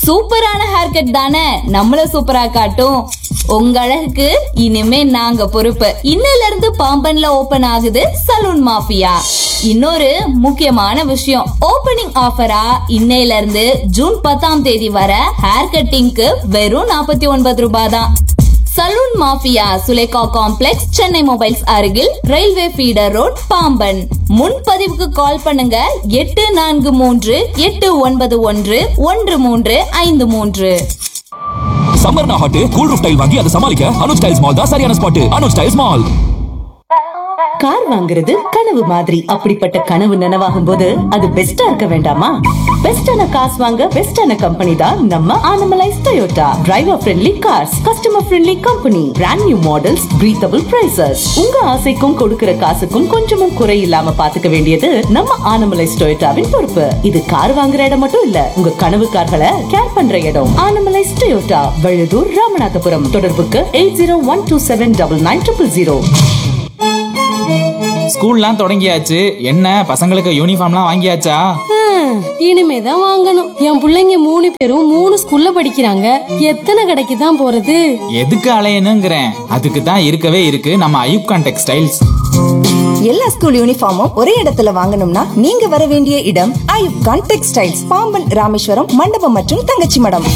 சூப்பரான hair cut தானே நம்மள சூப்பரா காட்டும் உங்க அழகுக்கு இனிமே நாங்க பொறுப்பு இன்னையில இருந்து பாம்பன்ல ஓபன் ஆகுது சலூன் மாஃபியா இன்னொரு முக்கியமான விஷயம் ஓபனிங் ஆஃபரா இன்னையில இருந்து ஜூன் பத்தாம் தேதி வர ஹேர் கட்டிங்க்கு வெறும் நாற்பத்தி ஒன்பது ரூபாய் தான் saloon mafia Sulekha complex Chennai mobiles அருகில் ரயில்வே ஃபீடர் ரோட் பாம்பன் முன்பதிவுக்கு கால் பண்ணுங்க எட்டு நான்கு மூன்று எட்டு ஒன்பது ஒன்று ஒன்று மூன்று ஐந்து மூன்று சம்மர்னா ஹாட் கூல் ரூஃப் டைல் வாங்கி அதை சமாளிக்க அனுஜ் டைல்ஸ் மால் தான் சரியான spot Anuj tiles mall car வாங்குறது கனவு மாதிரி அப்படிப்பட்ட கனவு நனவாகும் போது அது பெஸ்டா இருக்க வேண்டாமா பெஸ்டான காசு வாங்க பெஸ்டான கம்பெனி தான் நம்ம Anamalais Toyota driver friendly cars customer friendly company brand new models breathable prices உங்க ஆசைக்கும் கொடுக்கிற காசுக்கும் கொஞ்சமும் குறை இல்லாம பாத்துக்க வேண்டியது நம்ம ஆனமலைஸ் டொயோட்டாவின் பொறுப்பு இது கார் வாங்குற இடம் மட்டும் இல்ல உங்க கனவு கார்களை கேர் பண்ற இடம் ஆனமலைஸ் டொயோட்டா வழுதூர் ராமநாதபுரம் தொடர்புக்கு eight zero one two seven double nine triple zero ஸ்கூல்லாம் தொடங்கியாச்சு என்ன பசங்களுக்கு யூனிஃபார்ம்லாம் வாங்கியாச்சா ஹம், இனிமேதான் வாங்கணும் என் புள்ளைங்க மூணு பேரும் மூணு ஸ்கூல்ல படிக்கிறாங்க எத்தனை கடைக்கு தான் போறது எதுக்கு அலையணுங்கிறேன் அதுக்கு தான் இருக்கவே இருக்கு நம்ம ஐயூப்கான் டெக்ஸ்டைல்ஸ் எல்லா ஸ்கூல் யூனிஃபார்மும் ஒரே இடத்துல வாங்கணும்னா நீங்க வர வேண்டிய இடம் ஐயூப் கான் டெக்ஸ்டைல்ஸ் பாம்பன் ராமேஸ்வரம் மண்டபம் மற்றும் தங்கச்சி மடம்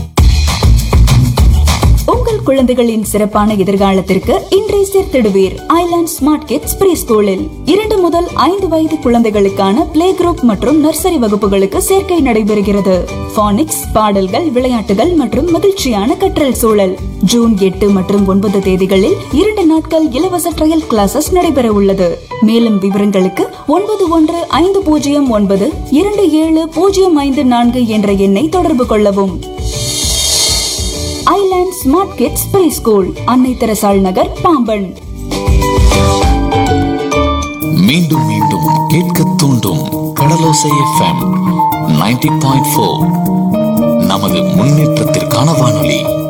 உங்கள் குழந்தைகளின் சிறப்பான எதிர்காலத்திற்கு இன்றை சேர்த்திடுவீர் ஐலாண்ட் ஸ்மார்ட் கிட்ஸ் ப்ரீ ஸ்கூலில் இரண்டு முதல் ஐந்து வயது குழந்தைகளுக்கான பிளே குரூப் மற்றும் நர்சரி வகுப்புகளுக்கு சேர்க்கை நடைபெறுகிறது பானிக்ஸ் பாடல்கள் விளையாட்டுகள் மற்றும் மகிழ்ச்சியான கற்றல் சூழல் ஜூன் எட்டு மற்றும் ஒன்பது தேதிகளில் இரண்டு நாட்கள் இலவச ட்ரையல் கிளாஸஸ் நடைபெற உள்ளது மேலும் விவரங்களுக்கு ஒன்பது ஒன்று ஐந்து பூஜ்ஜியம் ஒன்பது இரண்டு ஏழு பூஜ்ஜியம் ஐந்து நான்கு என்ற எண்ணை தொடர்பு கொள்ளவும் island smart kids pre school Annai Therasal Nagar Pamban மீண்டும் மீண்டும் கேட்க தூண்டும் Kadalosai FM ninety point four நமது முன்னேற்றத்திற்கான வானொலி